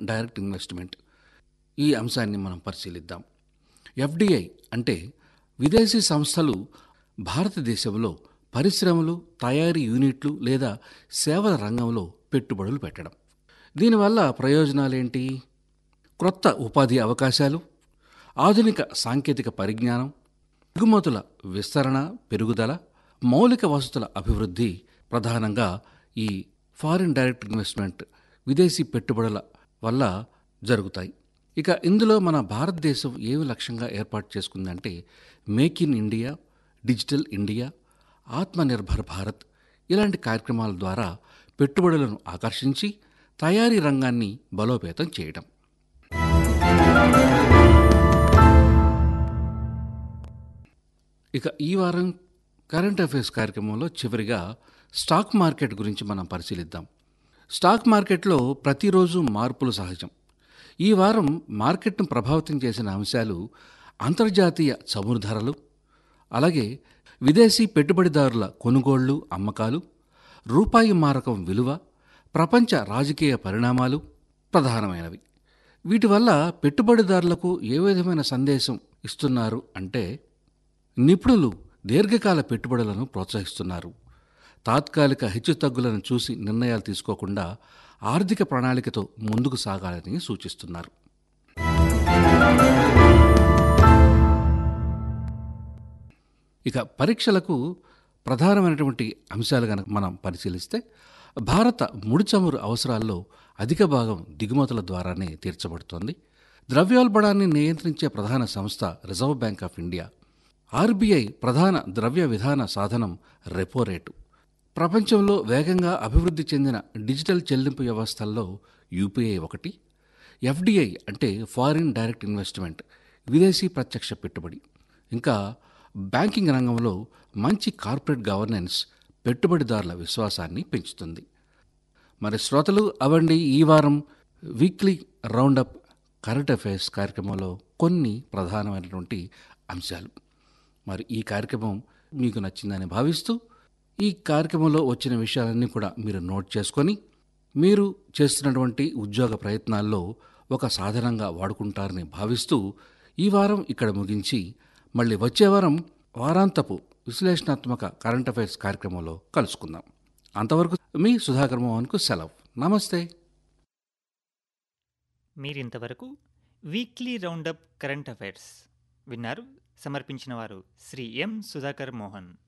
direct investment ఈ అంశాన్ని మనం పరిశీలిద్దాం ఎఫ్డిఐ అంటే విదేశీ సంస్థలు భారతదేశంలో పరిశ్రమలు తయారీ యూనిట్లు లేదా సేవల రంగంలో పెట్టుబడులు పెట్టడం దీనివల్ల ప్రయోజనాలేంటి క్రొత్త ఉపాధి అవకాశాలు ఆధునిక సాంకేతిక పరిజ్ఞానం దిగుమతుల విస్తరణ పెరుగుదల మౌలిక వసతుల అభివృద్ధి ప్రధానంగా ఈ ఫారిన్ డైరెక్ట్ ఇన్వెస్ట్మెంట్ విదేశీ పెట్టుబడుల వల్ల జరుగుతాయి ఇక ఇందులో మన భారతదేశం ఏమి లక్ష్యంగా ఏర్పాటు చేసుకుందంటే make in India digital India Atmanirbhar Bharat ఇలాంటి కార్యక్రమాల ద్వారా పెట్టుబడులను ఆకర్షించి తయారీ రంగాన్ని బలోపేతం చేయడం ఇక ఈ వారం కరెంట్ అఫైర్స్ కార్యక్రమంలో చివరిగా స్టాక్ మార్కెట్ గురించి మనం పరిశీలిద్దాం స్టాక్ మార్కెట్లో ప్రతిరోజు మార్పులు సహజం ఈ వారం మార్కెట్ను ప్రభావితం చేసిన అంశాలు అంతర్జాతీయ చమురు ధరలు అలాగే విదేశీ పెట్టుబడిదారుల కొనుగోళ్లు అమ్మకాలు రూపాయి మారకం విలువ ప్రపంచ రాజకీయ పరిణామాలు ప్రధానమైనవి వీటి వల్ల పెట్టుబడిదారులకు ఏ విధమైన సందేశం ఇస్తున్నారు అంటే నిపుణులు దీర్ఘకాల పెట్టుబడులను ప్రోత్సహిస్తున్నారు తాత్కాలిక హెచ్చుతగ్గులను చూసి నిర్ణయాలు తీసుకోకుండా ఆర్థిక ప్రణాళికతో ముందుకు సాగాలని సూచిస్తున్నారు ఇక పరీక్షలకు ప్రధానమైనటువంటి అంశాలు కనుక మనం పరిశీలిస్తే భారత ముడి చమురు అవసరాల్లో అధిక భాగం దిగుమతుల ద్వారానే తీర్చబడుతోంది ద్రవ్యోల్బణాన్ని నియంత్రించే ప్రధాన సంస్థ reserve bank of India RBI ప్రధాన ద్రవ్య విధాన సాధనం రెపో రేటు ప్రపంచంలో వేగంగా అభివృద్ధి చెందిన డిజిటల్ చెల్లింపు వ్యవస్థల్లో యూపీఐ ఒకటి ఎఫ్డిఐ అంటే ఫారిన్ డైరెక్ట్ ఇన్వెస్ట్మెంట్ విదేశీ ప్రత్యక్ష పెట్టుబడి ఇంకా బ్యాంకింగ్ రంగంలో మంచి కార్పొరేట్ గవర్నెన్స్ పెట్టుబడిదారుల విశ్వాసాన్ని పెంచుతుంది మరి శ్రోతలు అవండి ఈ వారం వీక్లీ రౌండప్ కరెంట్ అఫైర్స్ కార్యక్రమంలో కొన్ని ప్రధానమైనటువంటి అంశాలు మరి ఈ కార్యక్రమం మీకు నచ్చిందని భావిస్తూ ఈ కార్యక్రమంలో వచ్చిన విషయాలన్నీ కూడా మీరు నోట్ చేసుకొని మీరు చేస్తున్నటువంటి ఉద్యోగ ప్రయత్నాల్లో ఒక సాధనంగా వాడుకుంటారని భావిస్తూ ఈ వారం ఇక్కడ ముగించి మళ్ళీ వచ్చే వారం వారాంతపు విశ్లేషణాత్మక కరెంట్ అఫైర్స్ కార్యక్రమంలో కలుసుకుందాం అంతవరకు మీ సుధాకర్ మోహన్కు సెలవు నమస్తే మీరింతవరకు వీక్లీ రౌండప్ కరెంట్ అఫైర్స్ విన్నారు సమర్పించిన వారు శ్రీ ఎం సుధాకర్ మోహన్